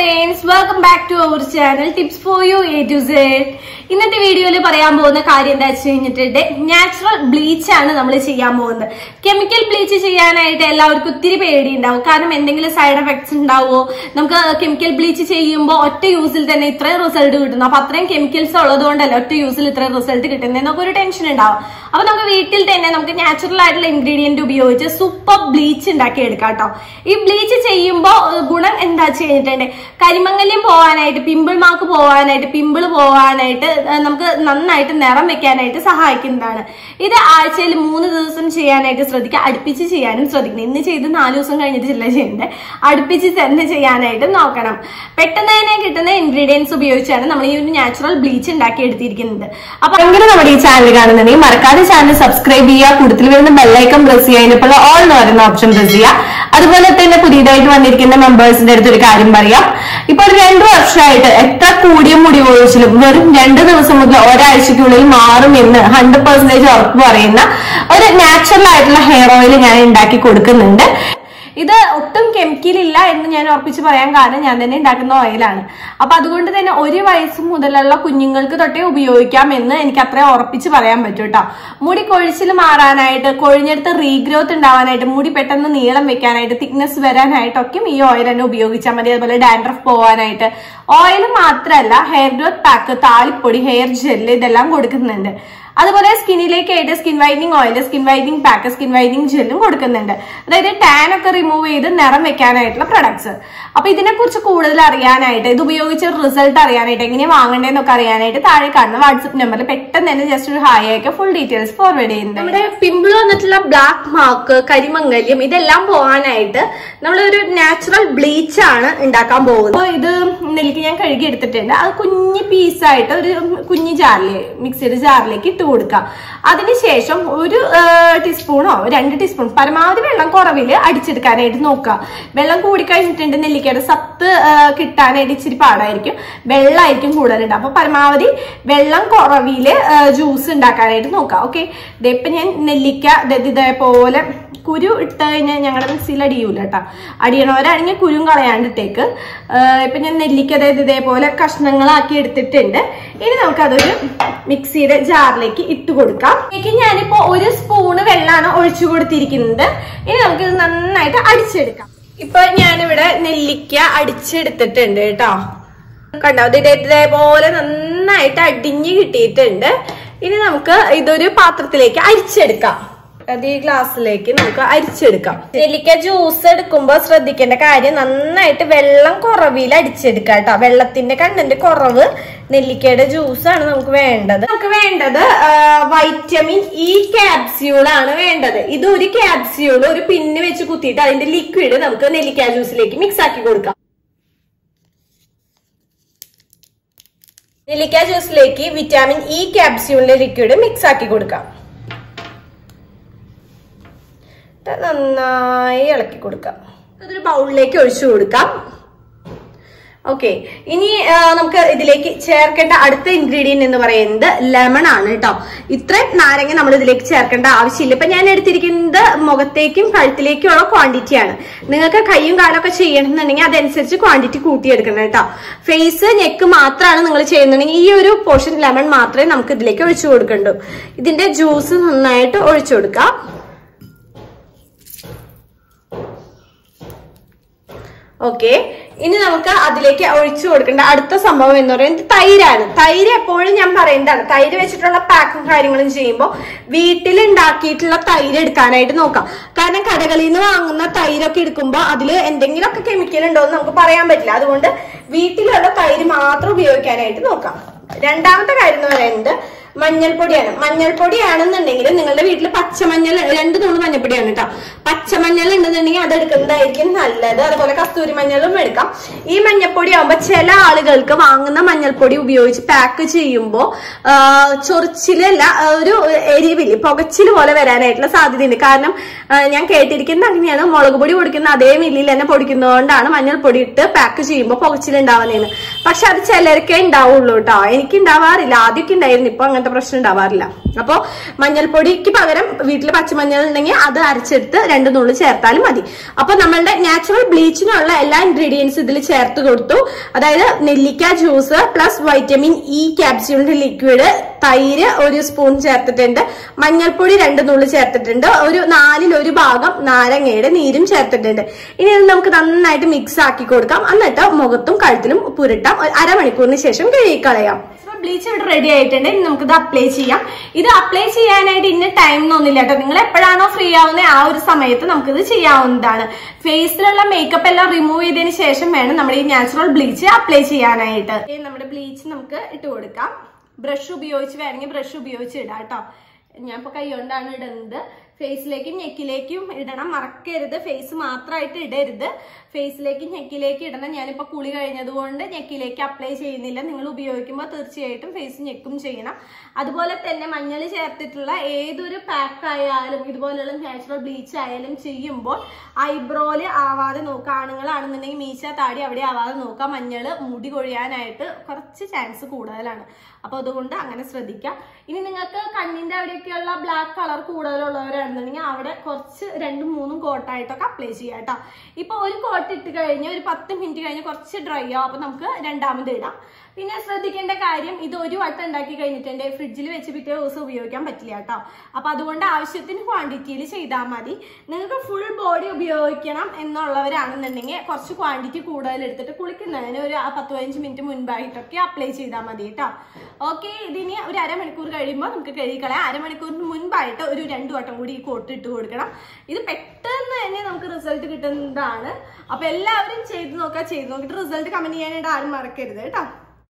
friends welcome back to our channel tips for you A to Z ഇന്നത്തെ വീഡിയോയിൽ പറയാൻ പോകുന്ന കാര്യം എന്താ വെച്ച് കഴിഞ്ഞിട്ടുണ്ട് നാച്ചുറൽ ബ്ലീച്ച് ആണ് നമ്മൾ ചെയ്യാൻ പോകുന്നത് കെമിക്കൽ ബ്ലീച്ച് ചെയ്യാനായിട്ട് എല്ലാവർക്കും ഒത്തിരി പേടി ഉണ്ടാവും കാരണം എന്തെങ്കിലും സൈഡ് എഫക്ട്സ് ഉണ്ടാവുമോ നമുക്ക് കെമിക്കൽ ബ്ലീച്ച് ചെയ്യുമ്പോൾ ഒറ്റ യൂസിൽ തന്നെ ഇത്രയും റിസൾട്ട് കിട്ടുന്നു അപ്പൊ അത്രയും കെമിക്കൽസ് ഉള്ളതുകൊണ്ടല്ല ഒറ്റ യൂസിൽ ഇത്രയും റിസൾട്ട് കിട്ടുന്നത് എന്നൊക്കെ ഒരു ടെൻഷൻ ഉണ്ടാവും അപ്പൊ നമുക്ക് വീട്ടിൽ തന്നെ നമുക്ക് നാച്ചുറൽ ആയിട്ടുള്ള ഇൻഗ്രീഡിയന്റ് ഉപയോഗിച്ച് സൂപ്പർ ബ്ലീച്ച് ഉണ്ടാക്കി എടുക്കാം കേട്ടോ ഈ ബ്ലീച്ച് ചെയ്യുമ്പോൾ ഗുണം എന്താ ചെയ്തിട്ടുണ്ട് കരിമങ്ങല്യം പോവാനായിട്ട് പിമ്പിൾ മാർക്ക് പോവാനായിട്ട് പിമ്പിൾ പോവാനായിട്ട് ഏഹ് നമുക്ക് നന്നായിട്ട് നിറം വെക്കാനായിട്ട് സഹായിക്കുന്നതാണ് ഇത് ആഴ്ചയിൽ മൂന്ന് ദിവസം ചെയ്യാനായിട്ട് ശ്രദ്ധിക്കുക അടുപ്പിച്ച് ചെയ്യാനും ശ്രദ്ധിക്കണം ഇന്ന് ചെയ്ത് നാല് ദിവസം കഴിഞ്ഞിട്ടില്ല ചെയ്യേണ്ടത് അടുപ്പിച്ച് തന്നെ ചെയ്യാനായിട്ട് നോക്കണം പെട്ടെന്ന് തന്നെ കിട്ടുന്ന ഇൻഗ്രീഡിയൻസ് ഉപയോഗിച്ചാണ് നമ്മൾ ഈ ഒരു നാച്ചുറൽ ബ്ലീച്ച് ഉണ്ടാക്കി എടുത്തിരിക്കുന്നത് അപ്പൊ അങ്ങനെ നമ്മുടെ ഈ ചാനൽ കാണുന്നുണ്ടെങ്കിൽ മറക്കാതെ ചാനൽ സബ്സ്ക്രൈബ് ചെയ്യുക കൂടുതൽ വരുന്ന ബെല്ലൈക്കൺ പ്രസ് ചെയ്യുക അതിനിപ്പോൾ ഓൾ എന്ന് പറയുന്ന ഓപ്ഷൻ പ്രസ് ചെയ്യുക അതുപോലെ തന്നെ പുതിയതായിട്ട് വന്നിരിക്കുന്ന മെമ്പേഴ്സിന്റെ അടുത്ത് ഒരു കാര്യം പറയാം ഇപ്പൊ ഒരു രണ്ടു വർഷമായിട്ട് എത്ര കൂടിയ മുടി കൊഴിച്ചിലും വെറും രണ്ട് ദിവസം മുതൽ ഒരാഴ്ചക്കുള്ളിൽ മാറും എന്ന് ഹൺഡ്രഡ് പെർസെന്റേജ് ഉറപ്പ് പറയുന്ന ഒരു നാച്ചുറൽ ആയിട്ടുള്ള ഹെയർ ഓയിൽ ഞാൻ ഉണ്ടാക്കി കൊടുക്കുന്നുണ്ട് ഇത് ഒട്ടും കെമിക്കൽ ഇല്ല എന്ന് ഞാൻ ഉറപ്പിച്ച് പറയാൻ കാരണം ഞാൻ തന്നെ ഉണ്ടാക്കുന്ന ഓയിലാണ് അപ്പൊ അതുകൊണ്ട് തന്നെ ഒരു വയസ്സ് മുതലുള്ള കുഞ്ഞുങ്ങൾക്ക് തൊട്ടേ ഉപയോഗിക്കാം എന്ന് എനിക്ക് അത്ര ഉറപ്പിച്ച് പറയാൻ പറ്റും കേട്ടോ മുടി കൊഴിച്ചിൽ മാറാനായിട്ട് കൊഴിഞ്ഞെടുത്ത് റീഗ്രോത്ത് ഉണ്ടാവാനായിട്ട് മുടി പെട്ടെന്ന് നീളം വെക്കാനായിട്ട് തിക്നെസ് വരാനായിട്ടൊക്കെ ഈ ഓയിൽ തന്നെ ഉപയോഗിച്ചാൽ മതി അതുപോലെ ഡാൻഡ്രഫ് പോവാനായിട്ട് ഓയിൽ മാത്രമല്ല ഹെയർ ഗ്രോത്ത് പാക്ക് താളിപ്പൊടി ഹെയർ ജെല്ല് ഇതെല്ലാം കൊടുക്കുന്നുണ്ട് അതുപോലെ സ്കിന്നിലേക്കായിട്ട് skin whitening oil skin whitening pack skin whitening ജെല്ലും കൊടുക്കുന്നുണ്ട് അതായത് ടാൻ ഒക്കെ റിമൂവ് ചെയ്ത് നിറം വെക്കാനായിട്ടുള്ള പ്രൊഡക്ട്സ് അപ്പൊ ഇതിനെ കുറിച്ച് കൂടുതൽ അറിയാനായിട്ട് ഇത് ഉപയോഗിച്ച റിസൾട്ട് അറിയാനായിട്ട് എങ്ങനെ വാങ്ങണ്ടേന്നൊക്കെ അറിയാനായിട്ട് താഴെ കാണുന്ന വാട്സപ്പ് നമ്പറിൽ പെട്ടെന്ന് തന്നെ ജസ്റ്റ് ഒരു ഹായ് അയക്കുക ഫുൾ ഡീറ്റെയിൽസ് ഫോർവേഡ് ചെയ്യുന്നുണ്ട് നമ്മുടെ പിമ്പിൾ വന്നിട്ടുള്ള ബ്ലാക്ക് മാർക്ക് കരിമംഗല്യം ഇതെല്ലാം പോകാനായിട്ട് നമ്മളൊരു നാച്ചുറൽ ബ്ലീച്ച് ആണ് ഉണ്ടാക്കാൻ പോകുന്നത് അപ്പൊ ഇത് നെല്ലിക്ക് ഞാൻ കഴുകി എടുത്തിട്ടുണ്ട് അത് കുഞ്ഞ് പീസായിട്ട് ഒരു കുഞ്ഞ് ജാറിൽ മിക്സിയുടെ ജാറിലേക്ക് ഇട്ട് കൊടുക്കാം അതിനുശേഷം ഒരു ടീസ്പൂണോ രണ്ട് ടീസ്പൂൺ പരമാവധി വെള്ളം കുറവിൽ അടിച്ചെടുക്കാനായിട്ട് നോക്കുക വെള്ളം കൂടിക്കഴിഞ്ഞിട്ടുണ്ട് നെല്ലിക്കയുടെ സത്ത് ആ, കിട്ടാനായിട്ട് ഇച്ചിരി പാടായിരിക്കും വെള്ളമായിരിക്കും കൂടുതലുണ്ട് അപ്പൊ പരമാവധി വെള്ളം കുറവില് ജ്യൂസ് ഉണ്ടാക്കാനായിട്ട് നോക്കാം ഓക്കെ ഇപ്പൊ ഞാൻ നെല്ലിക്ക ദേ ഇതേപോലെ കുരു ഇട്ട് കഴിഞ്ഞാൽ ഞങ്ങളുടെ മിക്സിയിൽ അടിയൂല കേട്ടോ അടിയണവരാണെങ്കിൽ കുരും കളയാണ്ടിട്ടേക്ക് ഇപ്പൊ ഞാൻ നെല്ലിക്ക അതായത് ഇതേപോലെ കഷ്ണങ്ങളാക്കി എടുത്തിട്ടുണ്ട് ഇനി നമുക്കതൊരു മിക്സിയുടെ ജാറിലേക്ക് ഇട്ട് കൊടുക്കാം ഇതിലേക്ക് ഞാനിപ്പോ ഒരു സ്പൂണ് വെള്ളമാണ് ഒഴിച്ചു കൊടുത്തിരിക്കുന്നത് ഇനി നമുക്കിത് നന്നായിട്ട് അടിച്ചെടുക്കാം ഇപ്പൊ ഞാനിവിടെ നെല്ലിക്ക അടിച്ചെടുത്തിട്ടുണ്ട് കേട്ടോ കണ്ടോ ഇത് ഇതേ- ഇതേപോലെ നന്നായിട്ട് അടിഞ്ഞ് കിട്ടിയിട്ടുണ്ട് ഇനി നമുക്ക് ഇതൊരു പാത്രത്തിലേക്ക് അരിച്ചെടുക്കാം അത് ഈ ഗ്ലാസ്സിലേക്ക് നമുക്ക് അരിച്ചെടുക്കാം നെല്ലിക്ക ജ്യൂസ് എടുക്കുമ്പോൾ ശ്രദ്ധിക്കേണ്ട കാര്യം നന്നായിട്ട് വെള്ളം കുറവിൽ അടിച്ചെടുക്കാം കേട്ടോ വെള്ളത്തിന്റെ കണ്ടന്റ് കുറവ് നെല്ലിക്കയുടെ ജ്യൂസാണ് നമുക്ക് വേണ്ടത് നമുക്ക് വേണ്ടത് ആ, വൈറ്റമിൻ ഇ ക്യാപ്സ്യൂൾ ആണ് വേണ്ടത് ഇത് ഒരു ക്യാപ്സ്യൂൾ ഒരു പിന്ന് വെച്ച് കുത്തിയിട്ട് അതിന്റെ ലിക്വിഡ് നമുക്ക് നെല്ലിക്ക ജ്യൂസിലേക്ക് മിക്സ് ആക്കി കൊടുക്കാം നെല്ലിക്ക ജ്യൂസിലേക്ക് വിറ്റാമിൻ ഇ ക്യാപ്സ്യൂളിന്റെ ലിക്വിഡ് മിക്സ് ആക്കി കൊടുക്കാം ഇത് നന്നായി ഇളക്കി കൊടുക്കാം അതൊരു ബൗളിലേക്ക് ഒഴിച്ചു കൊടുക്കാം ഓക്കെ ഇനി ആ, നമുക്ക് ഇതിലേക്ക് ചേർക്കേണ്ട അടുത്ത ഇൻഗ്രീഡിയന്റ് എന്ന് പറയുന്നത് ലെമൺ ആണ് കേട്ടോ ഇത്രയും നാരങ്ങ നമ്മൾ ഇതിലേക്ക് ചേർക്കേണ്ട ആവശ്യമില്ല ഇപ്പൊ ഞാൻ എടുത്തിരിക്കുന്നത് മുഖത്തേക്കും കഴുത്തിലേക്കും ഉള്ള ക്വാണ്ടിറ്റി ആണ് നിങ്ങൾക്ക് കൈയും കാലൊക്കെ ചെയ്യണമെന്നുണ്ടെങ്കിൽ അതനുസരിച്ച് ക്വാണ്ടിറ്റി കൂട്ടിയെടുക്കണം കേട്ടോ ഫേസ് നെക്ക് മാത്രമാണ് നിങ്ങൾ ചെയ്യുന്നുണ്ടെങ്കിൽ ഈ ഒരു പോർഷൻ ലെമൺ മാത്രമേ നമുക്ക് ഇതിലേക്ക് ഒഴിച്ചു കൊടുക്കണ്ടൂ ഇതിന്റെ ജ്യൂസ് നന്നായിട്ട് ഒഴിച്ചു കൊടുക്കാം ഓക്കെ ഇനി നമുക്ക് അതിലേക്ക് ഒഴിച്ചു കൊടുക്കേണ്ട അടുത്ത സംഭവം എന്ന് പറയുന്നത് തൈരാണ് തൈര് എപ്പോഴും ഞാൻ പറയുന്നതാണ് തൈര് വെച്ചിട്ടുള്ള പാക്കും കാര്യങ്ങളും ചെയ്യുമ്പോൾ വീട്ടിൽ ഉണ്ടാക്കിയിട്ടുള്ള തൈര് എടുക്കാനായിട്ട് നോക്കാം കാരണം കടകളിൽ നിന്ന് വാങ്ങുന്ന തൈരൊക്കെ എടുക്കുമ്പോൾ അതിൽ എന്തെങ്കിലുമൊക്കെ കെമിക്കൽ ഉണ്ടോ എന്ന് നമുക്ക് പറയാൻ പറ്റില്ല അതുകൊണ്ട് വീട്ടിലുള്ള തൈര് മാത്രം ഉപയോഗിക്കാനായിട്ട് നോക്കാം രണ്ടാമത്തെ കാര്യം എന്ന് പറയുന്നത് മഞ്ഞൾപ്പൊടിയാണ് മഞ്ഞൾപ്പൊടിയാണെന്നുണ്ടെങ്കിൽ നിങ്ങളുടെ വീട്ടിൽ പച്ചമഞ്ഞൾ രണ്ട് തൂണ് മഞ്ഞൾപ്പൊടിയാണ് കേട്ടോ പച്ചമഞ്ഞൾ ഉണ്ടെന്നുണ്ടെങ്കിൽ അത് എടുക്കുന്നതായിരിക്കും നല്ലത് അതുപോലെ കസ്തൂരി മഞ്ഞളും എടുക്കാം ഈ മഞ്ഞൾപ്പൊടി ആകുമ്പോൾ ചില ആളുകൾക്ക് വാങ്ങുന്ന മഞ്ഞൾപ്പൊടി ഉപയോഗിച്ച് പാക്ക് ചെയ്യുമ്പോൾ ചൊറിച്ചിലല്ല ആ, ഒരു എരിവില് പുകച്ചില് പോലെ വരാനായിട്ടുള്ള സാധ്യതയുണ്ട് കാരണം ആ, ഞാൻ കേട്ടിരിക്കുന്ന അങ്ങനെയാണ് മുളക് പൊടി പൊടിക്കുന്ന അതേ മില്ലിൽ തന്നെ പൊടിക്കുന്നതുകൊണ്ടാണ് മഞ്ഞൾപ്പൊടി ഇട്ട് പാക്ക് ചെയ്യുമ്പോൾ പുകച്ചിൽ ഉണ്ടാവുന്നതെന്ന് പക്ഷെ അത് ചിലർക്കേ ഉണ്ടാവുള്ളൂ കേട്ടോ എനിക്ക് ഉണ്ടാവാറില്ല ആദ്യമൊക്കെ ഉണ്ടായിരുന്നു ഇപ്പൊ അങ്ങനെ അങ്ങനത്തെ പ്രശ്നം ഉണ്ടാവാറില്ല അപ്പോൾ മഞ്ഞൾപ്പൊടിക്ക് പകരം വീട്ടിൽ പച്ചമഞ്ഞൾ ഉണ്ടെങ്കിൽ അത് അരച്ചെടുത്ത് രണ്ട് നുള്ളു ചേർത്താലും മതി അപ്പൊ നമ്മളുടെ നാച്ചുറൽ ബ്ലീച്ചിനുള്ള എല്ലാ ഇൻഗ്രീഡിയൻസ് ഇതിൽ ചേർത്ത് കൊടുത്തു അതായത് നെല്ലിക്ക ജ്യൂസ് പ്ലസ് വൈറ്റമിൻ ഇ ക്യാപ്സ്യൂളിന്റെ ലിക്വിഡ് തൈര് ഒരു സ്പൂൺ ചേർത്തിട്ടുണ്ട് മഞ്ഞൾപ്പൊടി രണ്ട് നുള്ളു ചേർത്തിട്ടുണ്ട് ഒരു നാലിൽ ഒരു ഭാഗം നാരങ്ങയുടെ നീരും ചേർത്തിട്ടുണ്ട് ഇനി ഇത് നമുക്ക് നന്നായിട്ട് മിക്സ് ആക്കി കൊടുക്കാം എന്നിട്ട് മുഖത്തും കഴുത്തിലും പുരട്ടാം ഒരു അരമണിക്കൂറിന് ശേഷം കഴുകിക്കളയാം ബ്ലീച്ച് ഇവിടെ റെഡി ആയിട്ടുണ്ട് ഇനി നമുക്കിത് അപ്ലൈ ചെയ്യാം ഇത് അപ്ലൈ ചെയ്യാനായിട്ട് ഇന്ന ടൈം എന്നൊന്നുമില്ല കേട്ടോ നിങ്ങൾ എപ്പോഴാണോ ഫ്രീ ആവുന്നത് ആ ഒരു സമയത്ത് നമുക്കിത് ചെയ്യാവുന്നതാണ് ഫേസിലുള്ള മേക്കപ്പ് എല്ലാം റിമൂവ് ചെയ്തതിന് ശേഷം വേണം നമ്മുടെ ഈ നാച്ചുറൽ ബ്ലീച്ച് അപ്ലൈ ചെയ്യാനായിട്ട് ഈ നമ്മുടെ ബ്ലീച്ച് നമുക്ക് ഇട്ട് കൊടുക്കാം ബ്രഷ് ഉപയോഗിച്ച് വേണമെങ്കിൽ ബ്രഷ് ഉപയോഗിച്ച് ഇടാം കേട്ടോ ഞാൻ ഇപ്പൊ കൈ കൊണ്ടാണ് ഇടുന്നത് ഫേസിലേക്കും നെക്കിലേക്കും ഇടണം മറക്കരുത് ഫേസ് മാത്രമായിട്ട് ഇടരുത് ഫേസിലേക്കും നെക്കിലേക്കും ഇടണം ഞാനിപ്പോൾ കുളി കഴിഞ്ഞതുകൊണ്ട് നെക്കിലേക്ക് അപ്ലൈ ചെയ്യുന്നില്ല നിങ്ങൾ ഉപയോഗിക്കുമ്പോൾ തീർച്ചയായിട്ടും ഫേസ് ഞെക്കും ചെയ്യണം അതുപോലെ തന്നെ മഞ്ഞൾ ചേർത്തിട്ടുള്ള ഏതൊരു പാക്ക് ആയാലും ഇതുപോലെയുള്ള നാച്ചുറൽ ബ്ലീച്ച് ആയാലും ചെയ്യുമ്പോൾ ഐബ്രോയില് ആവാതെ നോക്കുക ആണുങ്ങളാണെന്നുണ്ടെങ്കിൽ മീശ താടി അവിടെ ആവാതെ നോക്കുക മഞ്ഞൾ മുടി കൊഴിയാനായിട്ട് കുറച്ച് ചാൻസ് കൂടുതലാണ് അപ്പോൾ അതുകൊണ്ട് അങ്ങനെ ശ്രദ്ധിക്കാം ഇനി നിങ്ങൾക്ക് കണ്ണിന്റെ അവിടെയൊക്കെയുള്ള ബ്ലാക്ക് കളർ കൂടുതലുള്ളവരാണെന്നുണ്ടെങ്കിൽ അവിടെ കുറച്ച് രണ്ടും മൂന്നും കോട്ടായിട്ടൊക്കെ അപ്ലൈ ചെയ്യാം കേട്ടോ ഇപ്പൊ ഒരു കോട്ട് ഇട്ട് കഴിഞ്ഞ് ഒരു പത്ത് മിനിറ്റ് കഴിഞ്ഞ് കുറച്ച് ഡ്രൈ ആവും അപ്പൊ നമുക്ക് രണ്ടാമത് ഇടാം പിന്നെ ശ്രദ്ധിക്കേണ്ട കാര്യം ഇത് ഒരു വട്ടം ഉണ്ടാക്കി കഴിഞ്ഞിട്ടുണ്ട് ഫ്രിഡ്ജിൽ വെച്ച് പിറ്റേ ദിവസം ഉപയോഗിക്കാൻ പറ്റില്ല കേട്ടോ അപ്പൊ അതുകൊണ്ട് ആവശ്യത്തിന് ക്വാണ്ടിറ്റിയിൽ ചെയ്താൽ മതി നിങ്ങൾക്ക് ഫുൾ ബോഡി ഉപയോഗിക്കണം എന്നുള്ളവരാണെന്നുണ്ടെങ്കിൽ കുറച്ച് ക്വാണ്ടിറ്റി കൂടുതൽ എടുത്തിട്ട് കുളിക്കുന്നതിന് ഒരു ആ പത്ത് പതിനഞ്ച് മിനിറ്റ് മുൻപായിട്ടൊക്കെ അപ്ലൈ ചെയ്താൽ മതി കേട്ടോ ഓക്കെ ഇതിനി ഒരു അരമണിക്കൂർ കഴിയുമ്പോൾ നമുക്ക് കഴുകിക്കളയാം അരമണിക്കൂറിന് മുൻപായിട്ട് ഒരു രണ്ടു വട്ടം കൂടി ഈ കോട്ട് ഇട്ട് കൊടുക്കണം ഇത് പെട്ടെന്ന് തന്നെ നമുക്ക് റിസൾട്ട് കിട്ടുന്നതാണ് അപ്പൊ എല്ലാവരും ചെയ്ത് നോക്കുക ചെയ്ത് നോക്കിയിട്ട് റിസൾട്ട് കമന്റ് ചെയ്യാനായിട്ട് ആരും മറക്കരുത് കേട്ടോ